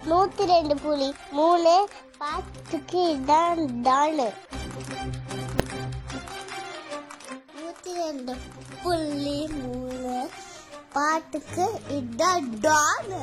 நூத்தி ரெண்டு புலி மூணு பாட்டுக்கு இதான் டானு நூத்தி ரெண்டு புள்ளி மூணு பாட்டுக்கு இதான் டானு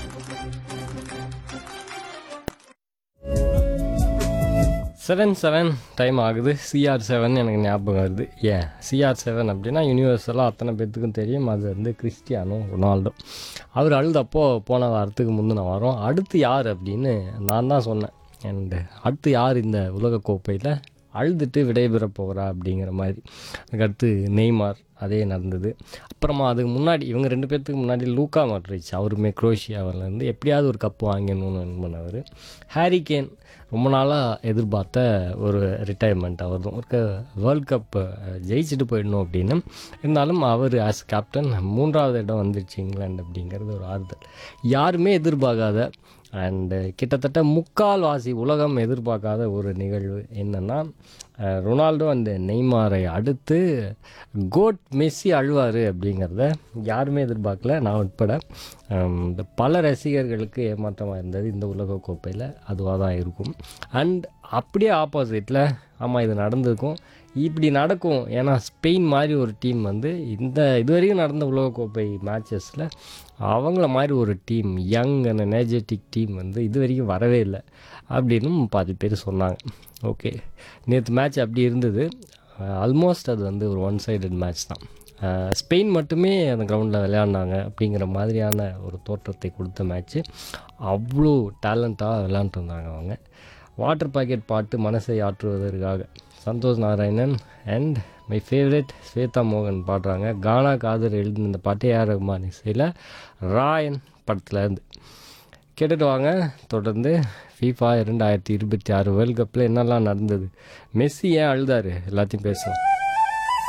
செவன் செவன் டைம் ஆகுது சிஆர் செவன் எனக்கு ஞாபகம் வருது ஏன் சிஆர் செவன் அப்படின்னா யூனிவர்சலாக அத்தனை பேர்த்துக்கும் தெரியும் அது வந்து கிறிஸ்டியானோ ரொனால்டோ அவர் அழுதப்போ போன வாரத்துக்கு முந்தின வாரம் அடுத்து யார் அப்படின்னு நான் தான் சொன்னேன் அண்டு அடுத்து யார் இந்த உலகக்கோப்பையில் அழுதுட்டு விடைபெற போகிறா அப்படிங்கிற மாதிரி அதுக்கடுத்து நெய்மார் அதே நடந்தது அப்புறமா அதுக்கு முன்னாடி இவங்க ரெண்டு பேர்த்துக்கு முன்னாடி லூக்கா மாட்ரிச் அவருமே குரோஷியாவிலேருந்து எப்படியாவது ஒரு கப்பு வாங்கணும்னு வின் பண்ணவர் ஹாரி கேன் ரொம்ப நாளாக எதிர்பார்த்த ஒரு ரிட்டையர்மெண்ட் அவர் ஒரு வேர்ல்ட் கப் ஜெயிச்சுட்டு போயிடணும் அப்படின்னு இருந்தாலும் அவர் ஆஸ் கேப்டன் மூன்றாவது இடம் வந்துருச்சு இங்கிலாந்து அப்படிங்கிறது ஒரு ஆறுதல் யாருமே எதிர்பார்க்காத அண்டு கிட்டத்தட்ட முக்கால் வாசி உலகம் எதிர்பார்க்காத ஒரு நிகழ்வு என்னென்னா ரொனால்டோ அந்த நெய்மாரை அடுத்து கோட் மெஸ்ஸி அழுவார் அப்படிங்கிறத யாருமே எதிர்பார்க்கல நான் உட்பட அம், இந்த பல ரசிகர்களுக்கு ஏமாற்றமாக இருந்தது இந்த உலகக்கோப்பையில் அதுவாக தான் இருக்கும் அண்ட் அப்படியே ஆப்போசிட்டில் ஆமாம் இது நடந்திருக்கும் இப்படி நடக்கும் ஏன்னா ஸ்பெயின் மாதிரி ஒரு டீம் வந்து இந்த இதுவரைக்கும் நடந்த உலகக்கோப்பை மேட்சஸில் அவங்கள மாதிரி ஒரு team young and energetic team வந்து இது வரைக்கும் வரவே இல்லை அப்படின்னு பாதி பேர் சொன்னாங்க ஓகே நேற்று மேட்ச் அப்படி இருந்தது ஆல்மோஸ்ட் அது வந்து ஒரு ஒன் சைடட் மேட்ச் தான் அஹ் ஸ்பெயின் மட்டுமே அந்த கிரவுண்டில் விளையாடினாங்க அப்படிங்கிற மாதிரியான ஒரு தோற்றத்தை கொடுத்த மேட்ச்சு அவ்வளோ டேலண்ட்டாக விளையாண்டுருந்தாங்க அவங்க வாட்டர் பாக்கெட் பாட்டு மனசை ஆற்றுவதற்காக Santhosh Narayanan and my favourite Shweta மோகன் பாடுறாங்க கானா காதர் எழுதின இந்த பாட்டு ஏஆர் ரஹ்மான் இசையில் ராயன் படத்துலேருந்து கேட்டுட்டு வாங்க தொடர்ந்து ஃபீஃபா இரண்டாயிரத்தி இருபத்தி ஆறு வேர்ல்ட் கப்பில் என்னெல்லாம் நடந்தது மெஸ்ஸி ஏன் அழுதாரு எல்லாத்தையும் பேசுவோம்